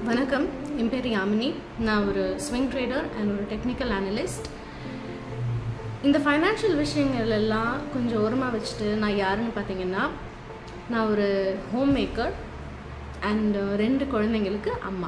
வணக்கம் என் பேர் யாமினி நான் ஒரு ஸ்விங் ட்ரேடர் அண்ட் ஒரு டெக்னிக்கல் அனலிஸ்ட் இந்த ஃபைனான்ஷியல் விஷயங்கள் எல்லாம் கொஞ்சம் ஓரமாக வச்சுட்டு நான் யாருன்னு பார்த்தீங்கன்னா நான் ஒரு ஹோம் மேக்கர் அண்ட் ரெண்டு குழந்தைங்களுக்கு அம்மா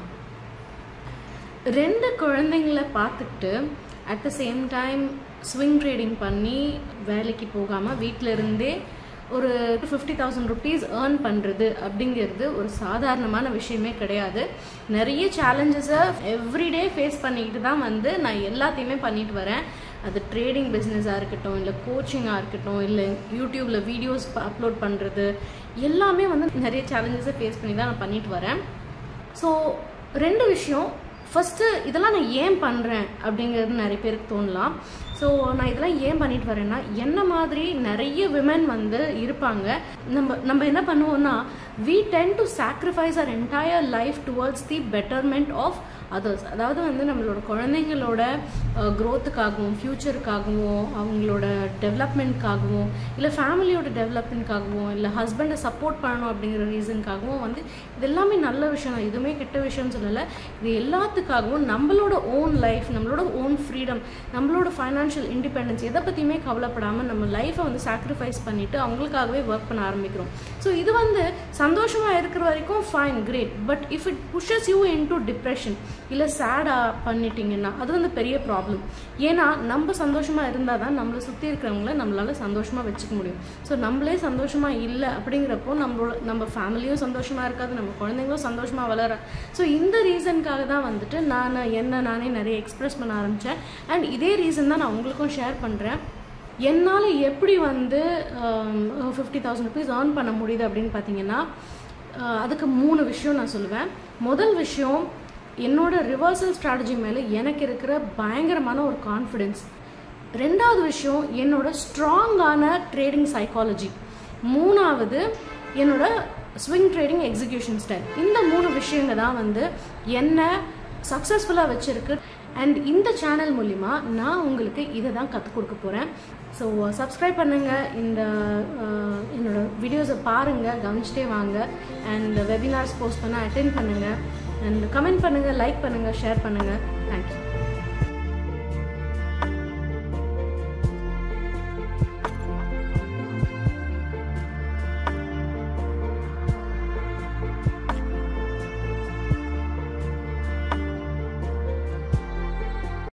ரெண்டு குழந்தைங்கள பார்த்துக்கிட்டு at the same time swing trading பண்ணி வேலைக்கு போகாமல் வீட்டில் இருந்தே ஒரு ஃபிஃப்டி தௌசண்ட் ருபீஸ் ஏர்ன் பண்ணுறது அப்படிங்கிறது ஒரு சாதாரணமான விஷயமே கிடையாது நிறைய சேலஞ்சஸை எவ்ரிடே ஃபேஸ் பண்ணிக்கிட்டு தான் வந்து நான் எல்லாத்தையுமே பண்ணிட்டு வரேன் அது ட்ரேடிங் பிஸ்னஸாக இருக்கட்டும் இல்லை கோச்சிங்காக இருக்கட்டும் இல்லை யூடியூப்பில் வீடியோஸ் அப்லோட் பண்ணுறது எல்லாமே வந்து நிறைய சேலஞ்சஸை ஃபேஸ் பண்ணி தான் நான் பண்ணிட்டு வரேன் ஸோ ரெண்டு விஷயம் ஃபஸ்ட்டு இதெல்லாம் நான் ஏன் பண்ணுறேன் அப்படிங்கிறது நிறைய பேருக்கு தோணலாம் ஸோ நான் இதெல்லாம் ஏன் பண்ணிட்டு வரேன்னா என்ன மாதிரி நிறைய விமன் வந்து இருப்பாங்க நம்ம நம்ம என்ன பண்ணுவோம்னா we tend to sacrifice our entire life towards the betterment of others அதாவது வந்து நம்மளோட குழந்தைங்களோட க்ரோத்துக்காகவும் ஃப்யூச்சருக்காகவும் அவங்களோட டெவலப்மெண்ட்காகவும் இல்லை ஃபேமிலியோட டெவலப்மெண்ட்காகவும் இல்லை ஹஸ்பண்டை சப்போர்ட் பண்ணணும் அப்படிங்கிற ரீசனுக்காகவும் வந்து இது எல்லாமே நல்ல விஷயம் தான் எதுவுமே கெட்ட விஷயம்னு சொல்லலை இது எல்லாத்துக்காகவும் நம்மளோட ஓன் லைஃப் நம்மளோட ஓன் ஃப்ரீடம் நம்மளோட ஃபைனான்ஷியல் இண்டிபெண்டன்ஸ் எதை பற்றியுமே கவலைப்படாமல் நம்ம லைஃப்பை வந்து சாக்ரிஃபைஸ் பண்ணிவிட்டு அவங்களுக்காகவே ஒர்க் பண்ண ஆரம்பிக்கிறோம் ஸோ இது வந்து சந்தோஷமாக இருக்கிற வரைக்கும் fine great but if it pushes you into depression இல்லை சேடாக பண்ணிட்டீங்கன்னா அது வந்து பெரிய ப்ராப்ளம் ஏன்னா நம்ம சந்தோஷமாக இருந்தால் தான் நம்மளை சுற்றி இருக்கிறவங்கள நம்மளால சந்தோஷமாக வச்சுக்க முடியும் ஸோ நம்மளே சந்தோஷமாக இல்லை அப்படிங்கிறப்போ நம்மளோட நம்ம ஃபேமிலியும் சந்தோஷமாக இருக்காது நம்ம குழந்தைங்களும் சந்தோஷமாக வளர ஸோ இந்த ரீசனுக்காக தான் வந்துட்டு நான் என்ன நானே நிறைய எக்ஸ்ப்ரெஸ் பண்ண ஆரம்பித்தேன் அண்ட் இதே ரீசன் தான் நான் உங்களுக்கும் ஷேர் பண்ணுறேன் என்னால் எப்படி வந்து ஃபிஃப்டி தௌசண்ட் ருபீஸ் ஏர்ன் பண்ண முடியுது அப்படின்னு பார்த்தீங்கன்னா அதுக்கு மூணு விஷயம் நான் சொல்லுவேன் முதல் விஷயம் என்னோட ரிவர்சல் ஸ்ட்ராட்டஜி மேலே எனக்கு இருக்கிற பயங்கரமான ஒரு கான்ஃபிடென்ஸ் ரெண்டாவது விஷயம் என்னோட ஸ்ட்ராங்கான ட்ரேடிங் சைக்காலஜி மூணாவது என்னோட ஸ்விங் ட்ரேடிங் எக்ஸிக்யூஷன் ஸ்டைல் இந்த மூணு விஷயங்க தான் வந்து என்ன சக்ஸஸ்ஃபுல்லாக வச்சுருக்கு அண்ட் இந்த சேனல் மூலிமா நான் உங்களுக்கு இதை தான் கற்றுக் கொடுக்க போகிறேன் ஸோ சப்ஸ்கிரைப் பண்ணுங்கள் இந்த என்னோட வீடியோஸை பாருங்கள் கவனிச்சிட்டே வாங்க அண்ட் வெபினார்ஸ் போஸ்ட் பண்ண அட்டென்ட் பண்ணுங்கள் அண்ட் கமெண்ட் பண்ணுங்கள் லைக் பண்ணுங்கள் ஷேர் பண்ணுங்கள் தேங்க்யூ